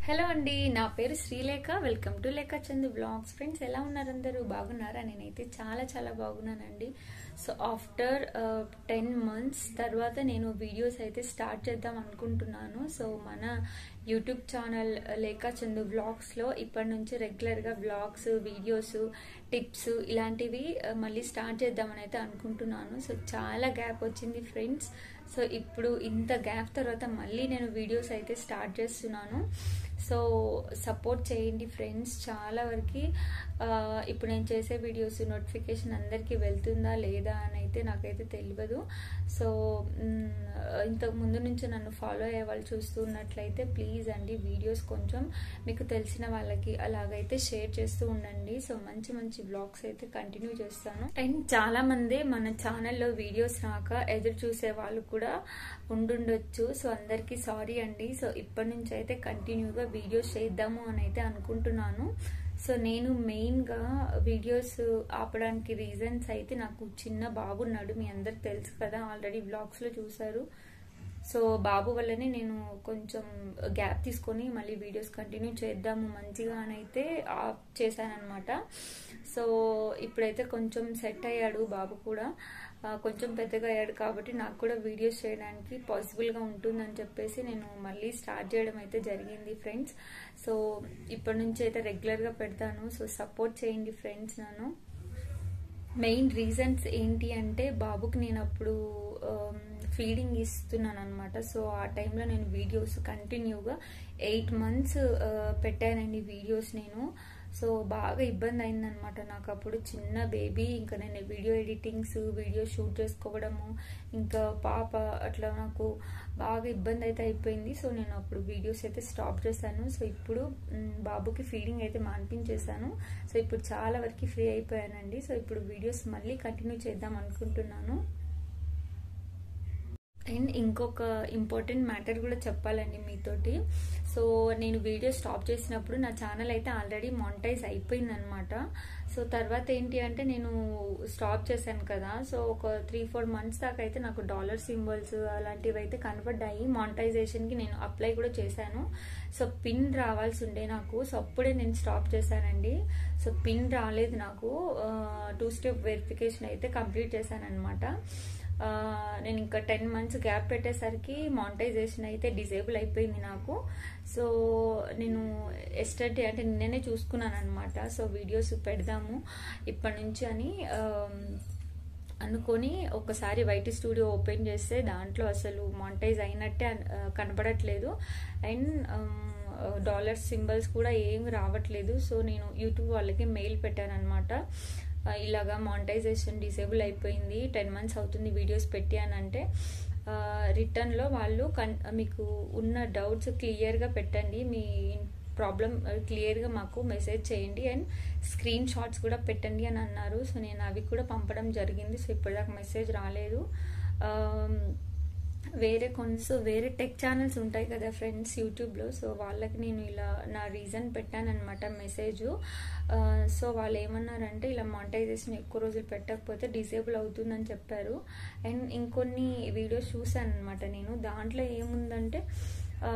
hello అండి నా పేరు శ్రీలేఖ వెల్కమ్ టు లేఖ చందు బ్లాగ్స్ ఫ్రెండ్స్ ఎలా ఉన్నారు అందరూ బాగున్నారా నేనైతే చాలా చాలా బాగున్నానండి సో ఆఫ్టర్ టెన్ మంత్స్ తర్వాత నేను వీడియోస్ అయితే స్టార్ట్ చేద్దాం అనుకుంటున్నాను సో మన యూట్యూబ్ ఛానల్ లేఖ చందు బ్లాగ్స్లో ఇప్పటి నుంచి రెగ్యులర్గా బ్లాగ్స్ వీడియోస్ టిప్స్ ఇలాంటివి ఆ, మళ్ళీ స్టార్ట్ చేద్దామని అయితే అనుకుంటున్నాను సో చాలా గ్యాప్ వచ్చింది ఫ్రెండ్స్ సో ఇప్పుడు ఇంత గ్యాప్ తర్వాత మళ్ళీ నేను వీడియోస్ అయితే స్టార్ట్ చేస్తున్నాను సో సపోర్ట్ చేయండి ఫ్రెండ్స్ చాలా వరకు ఇప్పుడు నేను చేసే వీడియోస్ నోటిఫికేషన్ అందరికీ వెళ్తుందా లేదా అని అయితే నాకైతే తెలియదు సో మ్, ఇంతకు ముందు నుంచి నన్ను ఫాలో అయ్యే వాళ్ళు చూస్తున్నట్లయితే ప్లీజ్ అండి వీడియోస్ కొంచెం మీకు తెలిసిన వాళ్ళకి అలాగైతే షేర్ చేస్తూ ఉండండి సో మంచి మంచి బ్లాగ్స్ అయితే కంటిన్యూ చేస్తాను అండ్ చాలా మంది మన ఛానల్లో వీడియోస్ రాక ఎదురు చూసే వాళ్ళు కూడా ఉండుండొచ్చు సో అందరికీ సారీ అండి సో ఇప్పటి నుంచి అయితే కంటిన్యూగా వీడియోస్ చేద్దాము అని అయితే అనుకుంటున్నాను సో నేను మెయిన్గా వీడియోస్ ఆపడానికి రీజన్స్ అయితే నాకు చిన్న బాబు ఉన్నాడు మీ అందరికి తెలుసు కదా ఆల్రెడీ బ్లాగ్స్లో చూసారు సో బాబు వల్లనే నేను కొంచెం గ్యాప్ తీసుకొని మళ్ళీ వీడియోస్ కంటిన్యూ చేద్దాము మంచిగా అని అయితే ఆఫ్ చేశానమాట సో ఇప్పుడైతే కొంచెం సెట్ అయ్యాడు బాబు కూడా ఆ, కొంచెం పెద్దగా అయ్యాడు కాబట్టి నాకు కూడా వీడియోస్ చేయడానికి పాసిబుల్గా ఉంటుందని చెప్పేసి నేను మళ్ళీ స్టార్ట్ చేయడం అయితే జరిగింది ఫ్రెండ్స్ సో ఇప్పటి నుంచి అయితే రెగ్యులర్గా పెడతాను సో సపోర్ట్ చేయండి ఫ్రెండ్స్ నన్ను మెయిన్ రీజన్స్ ఏంటి అంటే బాబుకి నేను అప్పుడు ఫీడింగ్ ఇస్తున్నాను అనమాట సో ఆ టైంలో నేను వీడియోస్ కంటిన్యూగా ఎయిట్ మంత్స్ పెట్టానండి వీడియోస్ నేను సో బాగా ఇబ్బంది అయిందనమాట నాకు అప్పుడు చిన్న బేబీ ఇంకా నేను వీడియో ఎడిటింగ్స్ వీడియో షూట్ చేసుకోవడము ఇంకా పాప అట్లా నాకు బాగా ఇబ్బంది అయితే అయిపోయింది సో నేను అప్పుడు వీడియోస్ అయితే స్టాప్ చేశాను సో ఇప్పుడు మ్, బాబుకి ఫీడింగ్ అయితే మాన్పించేశాను సో ఇప్పుడు చాలా వరకు ఫ్రీ అయిపోయానండి సో ఇప్పుడు వీడియోస్ మళ్ళీ కంటిన్యూ చేద్దాం అనుకుంటున్నాను అండ్ ఇంకొక ఇంపార్టెంట్ మ్యాటర్ కూడా చెప్పాలండి మీతోటి సో నేను వీడియో స్టాప్ చేసినప్పుడు నా ఛానల్ అయితే ఆల్రెడీ మానిటైజ్ అయిపోయిందనమాట సో తర్వాత ఏంటి అంటే నేను స్టాప్ చేశాను కదా సో ఒక త్రీ ఫోర్ మంత్స్ దాకా అయితే నాకు డాలర్ సింబల్స్ అలాంటివి అయితే కనపడ్డాయి మానిటైజేషన్కి నేను అప్లై కూడా చేశాను సో పిన్ రావాల్సి ఉండే నాకు సో అప్పుడే నేను స్టాప్ చేశానండి సో పిన్ రాలేదు నాకు టూ స్టెప్ వెరిఫికేషన్ అయితే కంప్లీట్ చేశాను అనమాట ఆ, నేను ఇంకా టెన్ మంత్స్ గ్యాప్ పెట్టేసరికి మానిటైజేషన్ అయితే డిజేబుల్ అయిపోయింది నాకు సో నేను ఎస్టర్డే అంటే నిన్ననే చూసుకున్నాను అనమాట సో వీడియోస్ పెడదాము ఇప్పటి నుంచి అని ఆ, అనుకొని ఒకసారి వైట్ స్టూడియో ఓపెన్ చేస్తే దాంట్లో అసలు మానిటైజ్ అయినట్టే అన్- ఆ, కనపడట్లేదు అండ్ డాలర్ సింబల్స్ కూడా ఏం రావట్లేదు సో నేను యూట్యూబ్ వాళ్ళకి మెయిల్ పెట్టాను అనమాట ఇలాగా మానిటైజేషన్ డిసేబుల్ అయిపోయింది టెన్ మంత్స్ అవుతుంది వీడియోస్ పెట్టి అని అంటే రిటర్న్లో వాళ్ళు కన్ మీకు ఉన్న డౌట్స్ క్లియర్గా పెట్టండి మీ ప్రాబ్లం క్లియర్గా మాకు మెసేజ్ చేయండి అండ్ స్క్రీన్ షాట్స్ కూడా పెట్టండి అని అన్నారు సో నేను అవి కూడా పంపడం జరిగింది సో ఇప్పటిదాకా మెసేజ్ రాలేదు ఆ, వేరే కొన్ని సో వేరే టెక్ ఛానల్స్ ఉంటాయి కదా ఫ్రెండ్స్ యూట్యూబ్లో సో వాళ్ళకి నేను ఇలా నా రీజన్ పెట్టానమాట మెసేజ్ సో వాళ్ళు ఏమన్నారంటే ఇలా మానిటైజేషన్ ఎక్కువ రోజులు పెట్టకపోతే డిసేబుల్ అవుతుందని చెప్పారు అండ్ ఇంకొన్ని వీడియోస్ చూసాను అనమాట నేను దాంట్లో ఏముందంటే ఆ,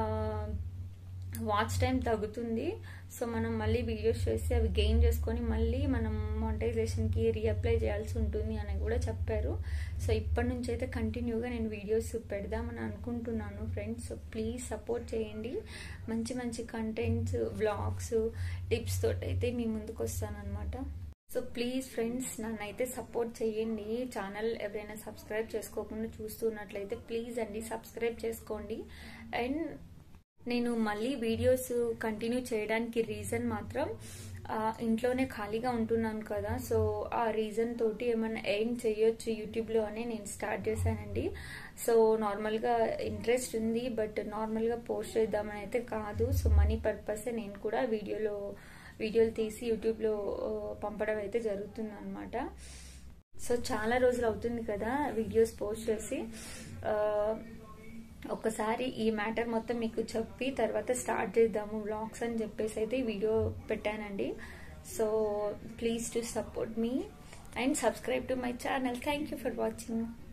వాచ్ టైం తగ్గుతుంది సో మనం మళ్ళీ వీడియోస్ చేసి అవి గెయిన్ చేసుకొని మళ్ళీ మనం మానిటైజేషన్కి రీఅప్లై చేయాల్సి ఉంటుంది అని కూడా చెప్పారు సో ఇప్పటి నుంచి అయితే కంటిన్యూగా నేను వీడియోస్ పెడదామని అనుకుంటున్నాను ఫ్రెండ్స్ సో ప్లీజ్ సపోర్ట్ చేయండి మంచి మంచి కంటెంట్స్ వ్లాగ్స్ టిప్స్ తోటి అయితే మీ ముందుకు వస్తానన్నమాట సో ప్లీజ్ ఫ్రెండ్స్ నన్నైతే సపోర్ట్ చేయండి ఛానల్ ఎవరైనా సబ్స్క్రైబ్ చేసుకోకుండా చూస్తున్నట్లయితే ప్లీజ్ అండి సబ్స్క్రైబ్ చేసుకోండి అండ్ నేను మళ్ళీ వీడియోస్ కంటిన్యూ చేయడానికి రీజన్ మాత్రం ఆ, ఇంట్లోనే ఖాళీగా ఉంటున్నాను కదా సో ఆ రీజన్ తోటి ఏమైనా ఎయిమ్ చేయొచ్చు యూట్యూబ్లో అని నేను స్టార్ట్ చేశానండి సో నార్మల్గా ఇంట్రెస్ట్ ఉంది బట్ నార్మల్గా పోస్ట్ చేద్దామని అయితే కాదు సో మనీ పర్పస్ నేను కూడా వీడియోలో వీడియోలు తీసి యూట్యూబ్లో ఆ, పంపడం అయితే జరుగుతుంది అనమాట సో చాలా రోజులు అవుతుంది కదా వీడియోస్ పోస్ట్ చేసి ఆ, ఒకసారి ఈ మ్యాటర్ మొత్తం మీకు చెప్పి తర్వాత స్టార్ట్ చేద్దాము వ్లాగ్స్ అని చెప్పేసి అయితే ఈ వీడియో పెట్టానండి so please to support me and subscribe to my channel thank you for watching